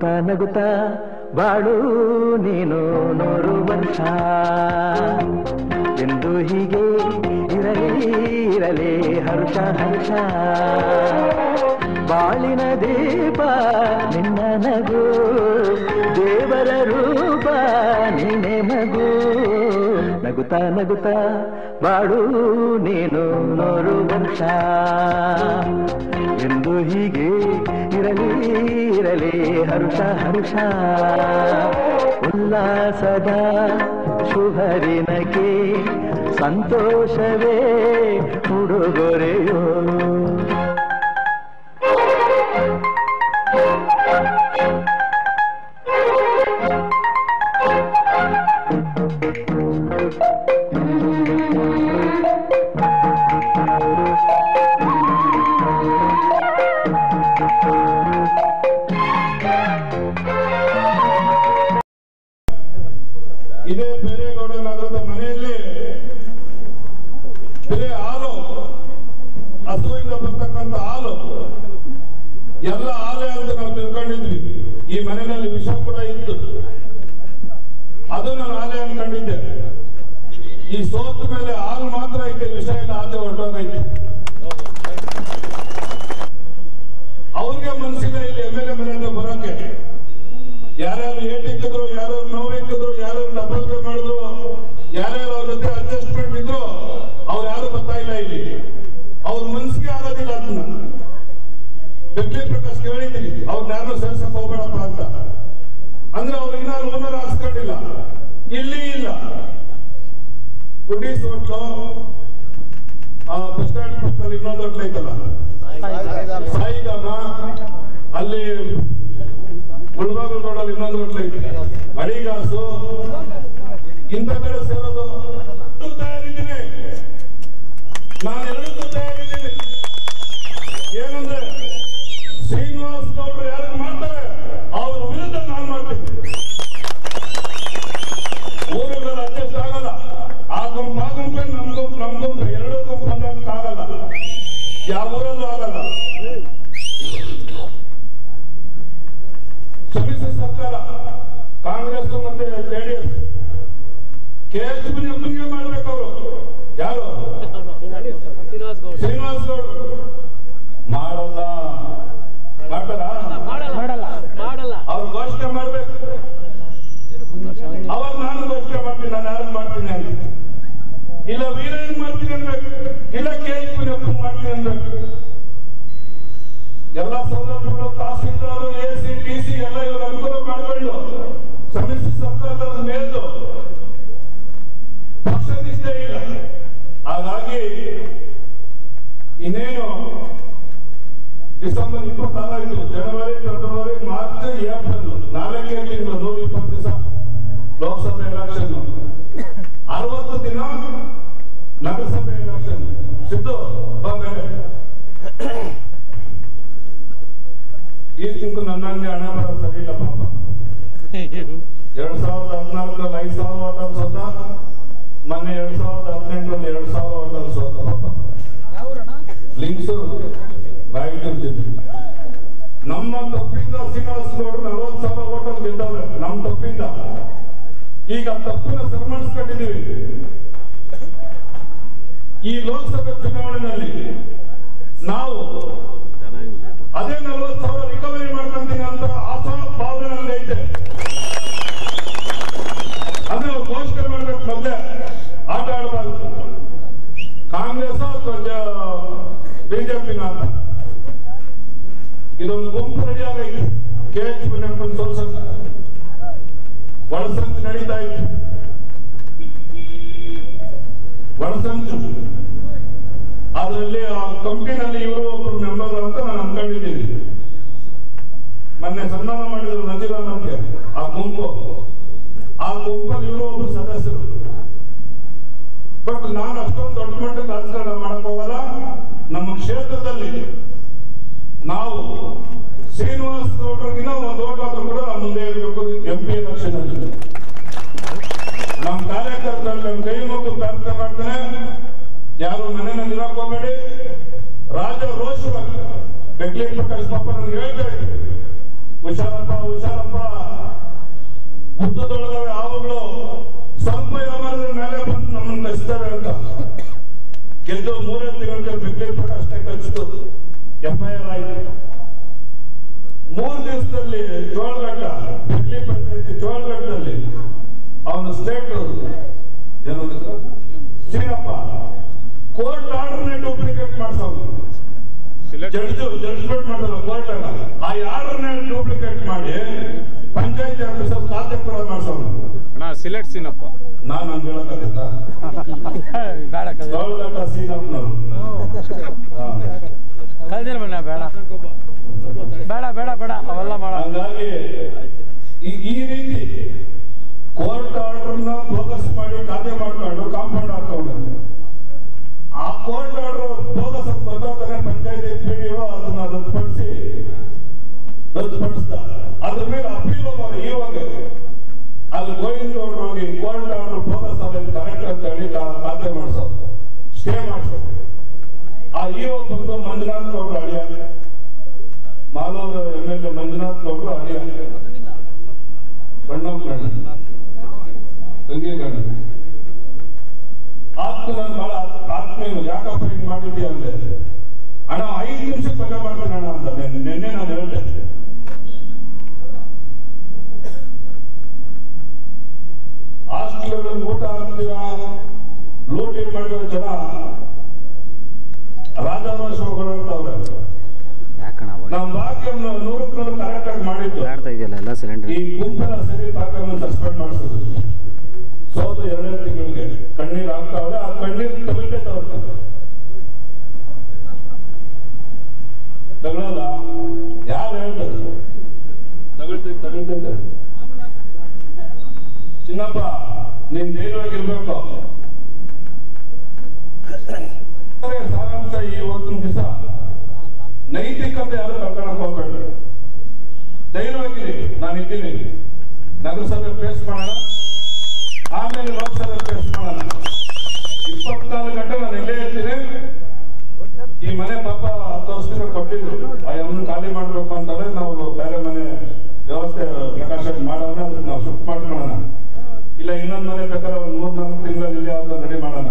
ನಗುತ್ತಾ ನಗುತ್ತಾ ಬಾಳು ನೀನು ನೂರು ವರ್ಷ ಎಂದು ಹೀಗೆ ಇರಲಿ ಇರಲಿ ಹರ್ಷ ಹರ್ಷ ಬಾಳಿನ ದೀಪ ನಿನ್ನ ನಗು ದೇವರ ರೂಪ ನೀನೆ ಮಗು ನಗುತ್ತಾ ನಗುತ್ತಾ ಬಾಳು ನೀನು ನೂರು ವರ್ಷ ಎಂದು ಹೀಗೆ ಇರಲಿ ಇರಲಿ ಹರ್ಷ ಹರ್ಷ ಉಲ್ಲಾಸದ ಶುಭರಿನಕ್ಕೆ ಸಂತೋಷವೇ ಉಡುಗೊರೆಯೋ ಇದೇ ಬೇರೇಗೌಡ ನಗರದ ಮನೆಯಲ್ಲಿ ಬಿಳಿ ಹಾಲು ಹಸುವಿಂದ ಬರ್ತಕ್ಕಂಥ ಹಾಲು ಎಲ್ಲ ಹಾಲೆ ಅಂತ ನಾವು ತಿಳ್ಕೊಂಡಿದ್ವಿ ಈ ಮನೆಯಲ್ಲಿ ವಿಷ ಕೂಡ ಇತ್ತು ಅದು ನಾನು ಹಾಲೆ ಅನ್ಕೊಂಡಿದ್ದೆ ಈ ಸೋತ ಮೇಲೆ ಹಾಲು ಮಾತ್ರ ಐತೆ ವಿಷ ಇಲ್ಲ ಆಚೆ ಹೊರಟೋಗೈತೆ ಅವ್ರಿಗೆ ಮನಸ್ಸಿಲ್ಲ ಇಲ್ಲಿ ಎಮ್ ಎಲ್ ಎ ಮನೆ ಹತ್ರ ಬರೋಕೆ ಯಾರ್ಯಾರು ಏಟಿಕ್ಕಿದ್ರು ಯಾರ್ಯಾರು ನೋವಿಕ್ಕಿದ್ರು ಯಾರ್ಯಾರು ಡಬಲ್ ಪೇ ಮಾಡಿದ್ರು ಯಾರ್ಯಾರು ಅವ್ರ ಜೊತೆ ಅಡ್ಜಸ್ಟ್ಮೆಂಟ್ ಇದ್ರು ಅವ್ರು ಯಾರು ಬರ್ತಾ ಇಲ್ಲ ಇಲ್ಲಿ ಅವ್ರ ಮನ್ಸಿಗೆ ಆಗೋದಿಲ್ಲ ಅದನ್ನ ಬೆಟ್ಲಿ ಪ್ರಕಾಶ್ ಹೇಳಿದ್ದೀನಿ ಅವ್ರ ಯಾರು ಸೇರ್ಸಕ್ ಹೋಗ್ಬೇಡಪ್ಪ ಅಂತ ಅಂದ್ರೆ ಅವ್ರು ಇನ್ನಾರು ಓನರ್ ಹಾಕ್ಸ್ಕೊಂಡಿಲ್ಲ ಇಲ್ಲಿ ಇಲ್ಲ ಕುಡೀಸ್ ಹೋಟ್ಲು ಆ ಬಸ್ ಸ್ಟ್ಯಾಂಡ್ ಪಕ್ಕದಲ್ಲಿ ಇನ್ನೊಂದು ಹೋಟ್ಲ್ ಐತಲ್ಲ ಸಾಯಿಧಾಮ ಅಲ್ಲಿ ಮುಳಬಾಗಲ್ ರೋಡಲ್ಲಿ ಇನ್ನೊಂದು ಹೋಟ್ಲ್ ಐತೆ ಅಡಿಗಾಸು ಇಂಥ ಕಡೆ ಸೇರೋದು ಎರಡಕ್ಕೂ ತಯಾರಿದ್ದೀನಿ ನಾನು ಎರಡಕ್ಕೂ ತಯಾರಿದ್ದೀನಿ ಏನಂದ್ರೆ ಶ್ರೀನಿವಾಸ್ ಗೌಡ್ರು ಯಾರು ಮಾಡ್ತಾರೆ ಅವ್ರ ವಿರುದ್ಧ ನಾನು ಮಾಡ್ತೀನಿ ಊರುಗಳು ಅಡ್ಜಸ್ಟ್ ಆಗಲ್ಲ ಆ ಗುಂಪು ಆ ಗುಂಪೆ ನಮ್ ಗುಂಪು ನಮ್ ಗುಂಪು ಎರಡು ಗುಂಪು ಆಗಲ್ಲ ಯಾವ ಊರಲ್ಲೂ ಆಗಲ್ಲ ಸಮ್ಮಿಶ್ರ ಸರ್ಕಾರ ಕಾಂಗ್ರೆಸ್ ಮತ್ತೆ ಜೆಡಿಎಸ್ ಕೆಎಸ್ಪಿನ ಒಬ್ಬನಿಗೆ ಮಾಡ್ಬೇಕು ಅವರು ಯಾರು ಶ್ರೀನಿವಾಸ್ ಗೌಡ್ರು ಮಾಡಲ್ಲ ಮಾಡ್ತಾರಾ ಅವ್ರು ಘೋಷಣೆ ಮಾಡ್ಬೇಕು ಅವಾಗ ನಾನು ಘೋಷಣೆ ಮಾಡ್ತೀನಿ ನಾನು ಯಾರು ಮಾಡ್ತೀನಿ ಅಂತ ಇಲ್ಲ ವೀರೇನ್ ಮಾಡ್ತೀನಿ ಅನ್ಬೇಕು ಇಲ್ಲ ಕೆ ಎಚ್ ಪಿ ಮಾಡ್ತೀನಿ ಅನ್ಬೇಕು ಎಲ್ಲ ಸೌಲಭ್ಯಗಳು tahsildar A C D C ಎಲ್ಲ ಇವರು ಅನುಕೂಲ ಮಾಡಿಕೊಂಡು ಸಮ್ಮಿಶ್ರ ಸರ್ಕಾರದ ಮೇಲು ಪಕ್ಷ ನಿಷ್ಠೆ ಇಲ್ಲ ಹಾಗಾಗಿ ಇನ್ನೇನು ಡಿಸೆಂಬರ್ ಇಪ್ಪತ್ತಾರಾಯ್ತು ಜನವರಿ ಫೆಬ್ರವರಿ ಮಾರ್ಚ್ ಏಪ್ರಿಲ್ ನಾಲ್ಕೇ ತಿಂಗಳು ನೂರ ಇಪ್ಪತ್ತು ದಿವಸ ಲೋಕಸಭೆ ಎಲೆಕ್ಷನ್ ಅರವತ್ತು ದಿನ ನಗರಸಭೆ ಎಲೆಕ್ಷನ್ ಸಿದ್ದು ಬಾ ಮೇಲೆ ಈ ತಿಂಗಳು ನನ್ನಂಗೆ ಹಣ ಬರೋ ಸರಿ ಇಲ್ಲ ಪಾಪ ಎರಡ್ ಸಾವಿರದ ಹದಿನಾಲ್ಕರಲ್ಲಿ ಐದು ಸಾವಿರ ಹೋಟೆಲ್ ಸೋತ ಮೊನ್ನೆ ಎರಡ್ ಸಾವಿರದ ಹದಿನೆಂಟರಲ್ಲಿ ಎರಡ್ ಸಾವಿರ ಹೋಟೆಲ್ ಸೋತ ಪಾಪ ಲಿಂಕ್ಸು ರಾಯಚೂರು ಜಿಲ್ಲೆ ನಮ್ಮ ತಪ್ಪಿಂದ ಶ್ರೀನಿವಾಸ ಗೌಡರು ನಲವತ್ತು ಸಾವಿರ ಹೋಟೆಲ್ ಗೆದ್ದವ್ರೆ ನಮ್ಮ ತಪ್ಪಿಂದ ಈಗ ತಪ್ಪಿನ ಸರಿಮಾಡಿಸ್ಕೊಂಡಿದ್ದೀವಿ ಈ ಲೋಕಸಭೆ ಚುನಾವಣೆಯಲ್ಲಿ ನಾವು ಅದೇ ನಲವತ್ತು ಸಾವಿರ ರಿಕವರಿ ಮಾಡ್ಕೊಂತೀನಿ ಅಂತ ಆಶಾ ಭಾವನೆ ನನಗೆ ಐತೆ ಅಂದ್ರೆ ಅವ್ರು ಘೋಷಣೆ ಮಾಡ್ಬೇಕು ಮೊದಲೇ ಆಟ ಆಡಬಾರ್ದು ಕಾಂಗ್ರೆಸ್ ಅಥವಾ ಬಿಜೆಪಿನ ಅಂತ ಇದೊಂದು ಗುಂಪು ರೆಡಿ ಆಗೈತಿ ಕೆ ಎಚ್ ವಿನಯಪ್ಪನ್ ಸೋಲ್ಸಕ್ ಒಳಸಂಚು ನಡೀತಾ ಇತ್ತು ಒಳಸಂಚು ಅದರಲ್ಲಿ ಆ ಕಂಪ್ನಿನಲ್ಲಿ ಇವರು ಒಬ್ರು ಮೆಂಬರ್ ಅಂತ ನಾನು ಅನ್ಕೊಂಡಿದ್ದೀನಿ ಮೊನ್ನೆ ಸನ್ಮಾನ ಮಾಡಿದ್ರು ನಜೀರಾನ್ ಅಂತ ಆ ಗುಂಪು ಆ ಗುಂಪಲ್ಲಿ ಇವರು ಒಬ್ರು ಸದಸ್ಯರು ಬಟ್ ನಾನು ಅಷ್ಟೊಂದು ದೊಡ್ಡ ಮಟ್ಟಕ್ಕೆ ರಾಜಕಾರಣ ಮಾಡಕ್ ಹೋಗಲ್ಲ ನಮ್ಮ ಕ್ಷೇತ್ರದಲ್ಲಿ ನಾವು ಶ್ರೀನಿವಾಸ್ ಗೌಡ್ರಿಗಿನ ಒಂದು ಓಟ್ ಆದ್ರೂ ಕೂಡ ನಾವು ಮುಂದೆ ಇರಬೇಕು ಎಂ ಪಿ ಎಲೆಕ್ಷನ್ ಅಲ್ಲಿ ನಮ್ಮ ಕಾರ್ಯಕರ್ತರಲ್ಲಿ ನಮ್ಮ ಕೈ ಮುಗಿದು ಪ್ರಾರ್ಥನೆ ಮಾಡ್ತೇನೆ ಯಾರು ಮನೆಯಲ್ಲಿ ಇರಕ್ ಹೋಗಬೇಡಿ ರಾಜ ರೋಷವಾಗಿ ಬೆಗ್ಲಿ ಪ್ರಕಾಶ್ ಪಾಪ ನನಗೆ ಹೇಳ್ತಾ ಇದ್ರು ಹುಷಾರಪ್ಪ ಹುಷಾರಪ್ಪ ಹುಟ್ಟದೊಳಗವೆ ಹಾವುಗಳು ಸ್ವಲ್ಪ ಯಾವಾಗಲೂ ಮೇಲೆ ಬಂದು ನಮ್ಮನ್ನು ಕಚ್ತವೆ ಅಂತ ಗೆದ್ದು ಮೂರೇ ತಿಂಗಳಿಗೆ ಬಿಗ್ಲಿ ಪಡ ಅಷ್ಟೇ ಕಚ್ಚಿತು ಎಫ್ ಐ ಆರ್ ಆಯ್ತು ಮೂರು ದಿವಸದಲ್ಲಿ ಚೋಳಗಡ್ಡ ಬಿಗ್ಲಿ ಪಂಚಾಯತಿ ಚೋಳಗಡ್ಡದಲ್ಲಿ ಅವನು ಸ್ಟೇಟ್ ಏನು ಹೆಸರು? ಶ್ರೀರಪ್ಪ ಕೋರ್ಟ್ ಆರ್ಡರ್ನೇ ಡೂಪ್ಲಿಕೇಟ್ ಮಾಡ್ಸೋನು ಜಡ್ಜು ಜಡ್ಜ್ಮೆಂಟ್ ಮಾಡಲ್ಲ ಕೋರ್ಟ್ ಅಲ್ಲ ಆ ಆರ್ಡರ್ನೇ ಡೂಪ್ಲಿಕೇಟ್ ಮಾಡಿ ಪಂಚಾಯತಿ ಆಫೀಸರ್ ಖಾತೆ ಕೂಡ ಮಾಡ್ಸೋನು ಅಣ್ಣ ಸಿಲೆಟ್ ಸೀನಪ್ಪ ನಾನು ಹಂಗೆ ಹೇಳಕ್ಕಾಗತ್ತಾ ಬೇಡ ಚೋಳಗಡ್ಡ ಸೀನಪ್ಪನವರು ಕಲ್ದಿರ ಬಣ್ಣ ಬೇಡ ಬೇಡ ಬೇಡ ಬೇಡ ಅವೆಲ್ಲ ಮಾಡ ಹಂಗಾಗಿ ಈ ಈ ರೀತಿ ಕೋರ್ಟ್ ಆರ್ಡರ್ನ ಬೋಗಸ್ ಮಾಡಿ ಖಾತೆ ಮಾಡ್ಕೊಂಡು ಕಾಂಪೌಂಡ್ ಹಾಕೊಂಡು ಆ ಕೋರ್ಟ್ ಆರ್ಡರ್ ಬೋಗಸ್ ಅಂತ ಗೊತ್ತಾಗ್ತಾನೆ ಪಂಚಾಯತಿ ಪಿ ಡಿ ಅದನ್ನ ರದ್ದುಪಡಿಸಿ ರದ್ದುಪಡಿಸ್ದ ಅದ್ರ ಮೇಲೆ ಅಪೀಲ್ ಹೋಗೋದು ಇವಾಗ ಅಲ್ಲಿ ಗೋವಿಂದ ಗೌಡ್ರು ಹೋಗಿ ಕೋರ್ಟ್ ಆರ್ಡರ್ ಬೋಗಸ್ ಅದ ಕರೆಕ್ಟ್ ಅಂತ ಹೇಳಿ ಖಾ- ಖಾತೆ ಮಾಡಿಸೋದು ಸ್ಟೇ ಮಾಡಿಸೋದು ಆ ಇಒ ಬಂದು ಮಂಜುನಾಥ್ ಗೌಡ್ರು ಅಳಿಯ Malur M L A Manjunath ಗೌಡ್ರು ಅಳಿಯ ಸಣ್ಣಪ್ಪನಹಳ್ಳಿ ತಂಗೇಗಣ್ಣ ಆತ್ಮ ನಾನು ಬಹಳ ಆತ್ಮೀಯನು ಯಾಕಪ್ಪ ಹಿಂಗ್ ಮಾಡಿದ್ಯಾ ಅಂದೆ ಅಣ್ಣ ಐದು ನಿಮಿಷಕ್ಕೆ ಪದ ಮಾಡ್ತೀನಿ ಅಣ್ಣ ಅಂತ ನೆನ್ನೆ ನಿನ್ನೆ ನಾನು ಹೇಳಿದೆ ಹಾಸ್ಟೆಲ್ಗಳಲ್ಲಿ ಊಟ ಹಾಕ್ತೀರಾ ಲೂಟಿ ಮಾಡಿರೋ ಜನ ರಾಜಾರೋಷ ಹೊಗಳಾಡ್ತಾವ್ರೆ ಯಾಕಣ ಅವಾಗ ನಾವು ಭಾಗ್ಯಂ ನೂರಕ್ಕೆ ನೂರು ಕರೆಕ್ಟ್ ಆಗಿ ಮಾಡಿದ್ದು ಆಡ್ತಾ ಇದೆಯಲ್ಲ ಎಲ್ಲ ಸಿಲಿಂಡರ್ ಈ ಗುಂಪೆಲ್ಲ ಸರಿ ಭಾಗ್ಯವನ್ನು ಸಸ್ಪೆಂಡ್ ಮಾಡಿಸೋದು ಸೋದು ಎರಡೇ ತಿಂಗಳಿಗೆ ಕಣ್ಣೀರು ಆಗ್ತಾವ್ರೆ ಆ ಕಣ್ಣೀರು ತಗೊಳ್ತೈತವ್ರ ತಗೊಳಲ್ಲ ಯಾರು ಹೇಳ್ತಾರೆ ತಗೊಳ್ತೈತೆ ತಗೊಳ್ತೈತೆ ಚಿನ್ನಪ್ಪ ನೀನ್ ಧೈರ್ಯವಾಗಿರ್ಬೇಕು ಸಾರಾಂಶ ಈ ಇವತ್ತಿನ ದಿವಸ ನೈತಿಕತೆ ಯಾರು ಕಳ್ಕೊಳಕ್ ಹೋಗ್ಬೇಡ್ರಿ ಧೈರ್ಯವಾಗಿರಿ ನಾನು ಇದ್ದೀನಿ ನಗರಸಭೆ ಫೇಸ್ ಮಾಡೋಣ ಆಮೇಲೆ ಲೋಕಸಭೆ ಫೇಸ್ ಮಾಡೋಣ ಇಪ್ಪತ್ನಾಲ್ಕು ಗಂಟೆ ನಾನು ಇಲ್ಲೇ ಇರ್ತೀನಿ ಈ ಮನೆ ಪಾಪ ಹತ್ತು ವರ್ಷದಿಂದ ಕೊಟ್ಟಿದ್ರು ಆ ಅಮ್ಮನ ಖಾಲಿ ಮಾಡ್ಬೇಕು ಅಂತಂದ್ರೆ ನಾವು ಬೇರೆ ಮನೆ ವ್ಯವಸ್ಥೆ ಪ್ರಕಾಶ ಮಾಡೋಣ ಅದಕ್ಕೆ ನಾವು ಶಿಫ್ಟ್ ಮಾಡ್ಕೊಳ್ಳೋಣ ಇಲ್ಲ ಇನ್ನೊಂದು ಮನೆ ಬೇಕಾದ್ರೆ ಒಂದು ಮೂರ್ ನಾಲ್ಕು ತಿಂಗಳಲ್ಲಿ ಇಲ್ಲಿ ಯಾವ್ದು ರೆಡಿ ಮಾಡೋಣ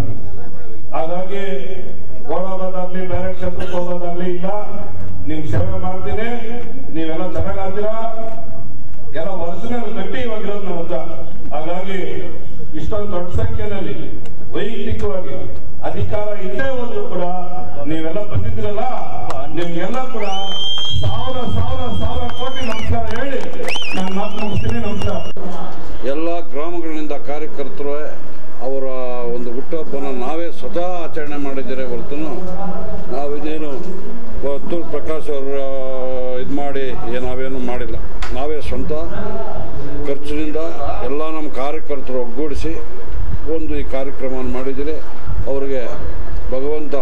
ಹಾಗಾಗಿ ಓಡೋಗೋದಾಗ್ಲಿ ಬೇರೆ ಕ್ಷೇತ್ರಕ್ಕೆ ಹೋಗೋದಾಗ್ಲಿ ಇಲ್ಲ ನಿಮ್ ಸೇವೆ ಮಾಡ್ತೀನಿ ನೀವೆಲ್ಲ ಚೆನ್ನಾಗಾಗ್ತೀರಾ ಎಲ್ಲ ವರ್ಷನಲ್ಲಿ ಗಟ್ಟಿ ಇವಾಗ ಇರೋದು ನಮ್ಮ ಹತ್ರ ಹಾಗಾಗಿ ಇಷ್ಟೊಂದು ದೊಡ್ಡ ಸಂಖ್ಯೆಯಲ್ಲಿ ವೈಯಕ್ತಿಕವಾಗಿ ಅಧಿಕಾರ ಇಲ್ಲೇ ಹೋದ್ರು ಕೂಡ ನೀವೆಲ್ಲ ಬಂದಿದ್ದೀರಲ್ಲ ನಿಮ್ಗೆಲ್ಲ ಕೂಡ ಸಾವಿರ ಸಾವಿರ ಸಾವಿರ ಕೋಟಿ ನಮಸ್ಕಾರ ಹೇಳಿ ನಾನು ಮಾತು ಮುಗಿಸ್ತೀನಿ ನಮಸ್ಕಾರ ಎಲ್ಲ ಗ್ರಾಮಗಳಿಂದ ಕಾರ್ಯಕರ್ತರು ಅವರ ಒಂದು ಹುಟ್ಟುಹಬ್ಬನ ನಾವೇ ಸ್ವತಃ ಆಚರಣೆ ಮಾಡಿದ್ದೀರಿ ಹೊರತು ನಾವು ಇನ್ನೇನು ವರ್ತೂರ್ ಪ್ರಕಾಶ್ ಅವರ ಇದು ಮಾಡಿ ಏ- ನಾವೇನು ಮಾಡಿಲ್ಲ ನಾವೇ ಸ್ವಂತ ಖರ್ಚಿನಿಂದ ಎಲ್ಲ ನಮ್ಮ ಕಾರ್ಯಕರ್ತರು ಒಗ್ಗೂಡಿಸಿ ಒಂದು ಈ ಕಾರ್ಯಕ್ರಮವನ್ನು ಮಾಡಿದ್ದೀರಿ ಅವರಿಗೆ ಭಗವಂತ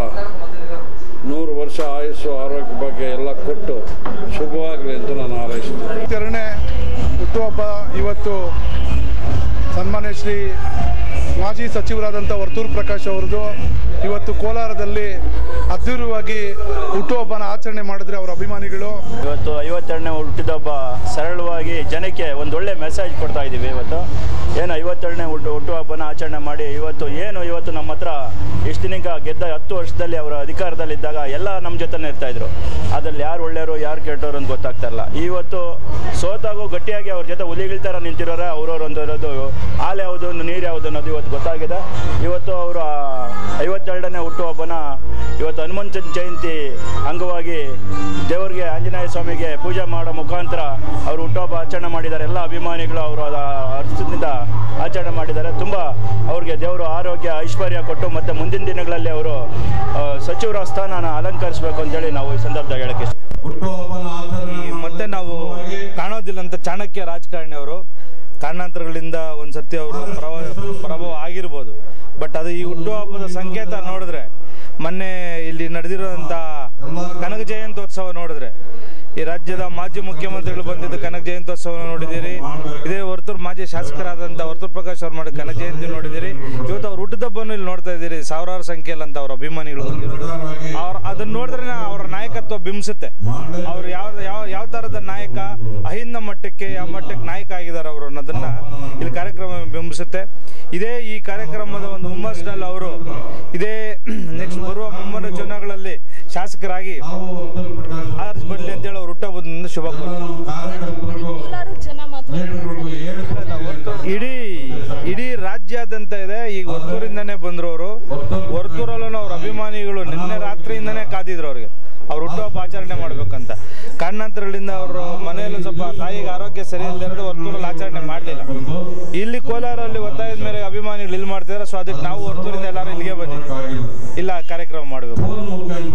ನೂರು ವರ್ಷ ಆಯುಸ್ಸು ಆರೋಗ್ಯ ಬಗ್ಗೆ ಎಲ್ಲ ಕೊಟ್ಟು ಶುಭವಾಗಲಿ ಅಂತ ನಾನು ಹಾರೈಸ್ತೀನಿ ತೆರನೇ ಹುಟ್ಟುಹಬ್ಬ ಇವತ್ತು ಸನ್ಮಾನ್ಯ ಶ್ರೀ ಮಾಜಿ ಸಚಿವರಾದಂಥ ವರ್ತೂರು ಪ್ರಕಾಶ್ ಅವರದು ಇವತ್ತು ಕೋಲಾರದಲ್ಲಿ ಅದ್ಧೂರವಾಗಿ ಹುಟ್ಟುಹಬ್ಬನ ಆಚರಣೆ ಮಾಡಿದ್ರೆ ಅವರ ಅಭಿಮಾನಿಗಳು ಇವತ್ತು ಐವತ್ತೆರಡನೇ ಹುಟ್ಟಿದಬ್ಬ ಸರಳವಾಗಿ ಜನಕ್ಕೆ ಒಂದು ಒಳ್ಳೆ ಮೆಸೇಜ್ ಕೊಡ್ತಾ ಇದ್ದೀವಿ ಇವತ್ತು ಏನು ಐವತ್ತೆರಡನೇ ಹುಟ್ಟು ಹುಟ್ಟುಹಬ್ಬನ ಆಚರಣೆ ಮಾಡಿ ಇವತ್ತು ಏನು ಇವತ್ತು ನಮ್ಮ ಹತ್ರ ಇಷ್ಟು ದಿನಕ ಗೆದ್ದ ಹತ್ತು ವರ್ಷದಲ್ಲಿ ಅವರು ಅಧಿಕಾರದಲ್ಲಿದ್ದಾಗ ಎಲ್ಲ ನಮ್ಮ ಜೊತೆನೇ ಇರ್ತಾಯಿದ್ರು ಅದ್ರಲ್ಲಿ ಯಾರು ಒಳ್ಳೆಯವರು ಯಾರು ಕೆಟ್ಟವರು ಅಂತ ಗೊತ್ತಾಗ್ತಾ ಇಲ್ಲ ಇವತ್ತು ಸೋತಾಗೂ ಗಟ್ಟಿಯಾಗಿ ಅವ್ರ ಜೊತೆ ಹುಲಿಗಳ ಥರ ನಿಂತಿರೋರೆ ಅವ್ರವ್ರು ಒಂದು ಇರೋದು ಹಾಲು ಯಾವುದು ನೀರು ಯಾವುದು ಅನ್ನೋದು ಇವತ್ತು ಗೊತ್ತಾಗಿದೆ ಇವತ್ತು ಅವರು ಐವತ್ತೆರಡನೇ ಹುಟ್ಟುಹಬ್ಬನ ಇವತ್ತು ಹನುಮಂತನ ಜಯಂತಿ ಅಂಗವಾಗಿ ದೇವರಿಗೆ ಆಂಜನೇಯ ಸ್ವಾಮಿಗೆ ಪೂಜೆ ಮಾಡೋ ಮುಖಾಂತರ ಅವರು ಹುಟ್ಟುಹಬ್ಬ ಆಚರಣೆ ಮಾಡಿದ್ದಾರೆ ಎಲ್ಲ ಅಭಿಮಾನಿಗಳು ಅವರು ಅರ್ಥದಿಂದ ಆಚರಣೆ ಮಾಡಿದ್ದಾರೆ ತುಂಬ ಅವ್ರಿಗೆ ದೇವರು ಆರೋಗ್ಯ ಐಶ್ವರ್ಯ ಕೊಟ್ಟು ಮತ್ತು ಮುಂದಿನ ದಿನಗಳಲ್ಲಿ ಅವರು ಆ, ಸಚಿವರ ಸ್ಥಾನನ ಅಲಂಕರಿಸಬೇಕು ಅಂತೇಳಿ ನಾವು ಈ ಸಂದರ್ಭದಾಗ ಹೇಳಕ್ಕೆ ಇಷ್ಟ ಹುಟ್ಟುಹಬ್ಬನ ಆಚರಣೆ ಮತ್ತೆ ನಾವು ಕಾಣೋದಿಲ್ಲ ಅಂತ ಚಾಣಕ್ಯ ರಾಜಕಾರಣಿ ಅವರು ಕಾರಣಾಂತರಗಳಿಂದ ಒಂದು ಸರ್ತಿ ಅವರು ಪ್ರಭಾವ ಪ್ರಭಾವ ಆಗಿರ್ಬೋದು ಬಟ್ ಅದು ಈ ಹುಟ್ಟುಹಬ್ಬದ ಸಂಕೇತ ನೋಡಿದ್ರೆ ಮೊನ್ನೆ ಇಲ್ಲಿ ನಡೆದಿರುವಂಥ ಕನಕ ಜಯಂತ್ಯೋತ್ಸವ ನೋಡಿದ್ರೆ ಈ ರಾಜ್ಯದ ಮಾಜಿ ಮುಖ್ಯಮಂತ್ರಿಗಳು ಬಂದಿದ್ದು ಕನಕ ಜಯಂತ್ಯೋತ್ಸವ ನೋಡಿದ್ದೀರಿ ಇದೇ ವರ್ತೂರ್ ಮಾಜಿ ಶಾಸಕರಾದಂಥ ವರ್ತೂರ್ ಪ್ರಕಾಶ್ ಅವ್ರು ಮಾಡಿದ ಕನಕ ಜಯಂತಿ ನೋಡಿದ್ದೀರಿ ಇವತ್ತು ಅವ್ರು ಹುಟ್ಟಿದ ಹುಟ್ಟುಹಬ್ಬವನ್ನು ಇಲ್ಲಿ ನೋಡ್ತಾ ಇದ್ದೀರಿ ಸಾವಿರಾರು ಸಂಖ್ಯೆಯಲ್ಲಿ ಅಂತ ಅವ್ರ ಅಭಿಮಾನಿಗಳು ಬಂದಿರೋದು ಅವ್ರ ಅದನ್ನ ನೋಡಿದ್ರೆ ಅವರ ನಾಯಕತ್ವ ಬಿಂಬಿಸುತ್ತೆ ಅವ್ರು ಯಾವ ಯಾವ ಯಾವ ಥರದ ನಾಯಕ ಅಹಿಂದ ಮಟ್ಟಕ್ಕೆ ಯಾವ ಮಟ್ಟಕ್ಕೆ ನಾಯಕ ಆಗಿದ್ದಾರೆ ಅವರು ಅನ್ನೋದನ್ನ ಇಲ್ಲಿ ಕಾರ್ಯಕ್ರಮ ಬಿಂಬಿಸುತ್ತೆ ಇದೇ ಈ ಕಾರ್ಯಕ್ರಮದ ಒಂದು ಹುಮ್ಮಸ್ನಲ್ಲಿ ಅವರು ಇದೇ ನೆಕ್ಸ್ಟ್ ಬರುವ ಮುಂಬರುವ ಚುನಾವಣೆಗಳಲ್ಲಿ ಶಾಸಕರಾಗಿ ಆರಿಸಿ ಬರಲಿ ಅಂತೇಳಿ ಅವ್ರು ಹುಟ್ಟಹಬ್ಬದಿಂದ ಶುಭ ಕೋರ್ತಾರೆ ಕೋಲಾರ ಜನ ಮಾತ್ರ ಇಡೀ ಇಡೀ ರಾಜ್ಯಾದ್ಯಂತ ಇದೆ ಈಗ ಹೊರ್ತೂರಿಂದನೇ ಬಂದ್ರು ಅವರು ಹೊರ್ತೂರಲ್ಲೂ ಅವ್ರ ಅಭಿಮಾನಿಗಳು ನಿನ್ನೆ ರಾತ್ರಿಯಿಂದನೇ ಕಾದಿದ್ರು ಅವ್ರಿಗೆ ಅವ್ರು ಹುಟ್ಟುಹಬ್ಬ ಆಚರಣೆ ಮಾಡ್ಬೇಕಂತ ಕಾರಣಾಂತರಗಳಿಂದ ಅವರು ಮನೆಯಲ್ಲೂ ಸ್ವಲ್ಪ ತಾಯಿಗೆ ಆರೋಗ್ಯ ಸರಿ ಇಲ್ಲದೆ ಹೊರ್ತೂರಲ್ಲಿ ಆಚರಣೆ ಮಾಡಲಿಲ್ಲ ಇಲ್ಲಿ ಕೋಲಾರಲ್ಲಿ ಒತ್ತಾಯದ ಮೇಲೆ ಅಭಿಮಾನಿಗಳು ಇಲ್ಲಿ ಮಾಡ್ತಿದ್ದಾರೆ ಸೊ ಅದಕ್ಕೆ ನಾವು ಹೊರ್ತೂರಿಂದ ಎಲ್ಲರೂ ಇಲ್ಲಿಗೆ ಬಂದಿದ್ವಿ ಇಲ್ಲ ಕಾರ್ಯಕ್ರಮ ಮಾಡಬೇಕು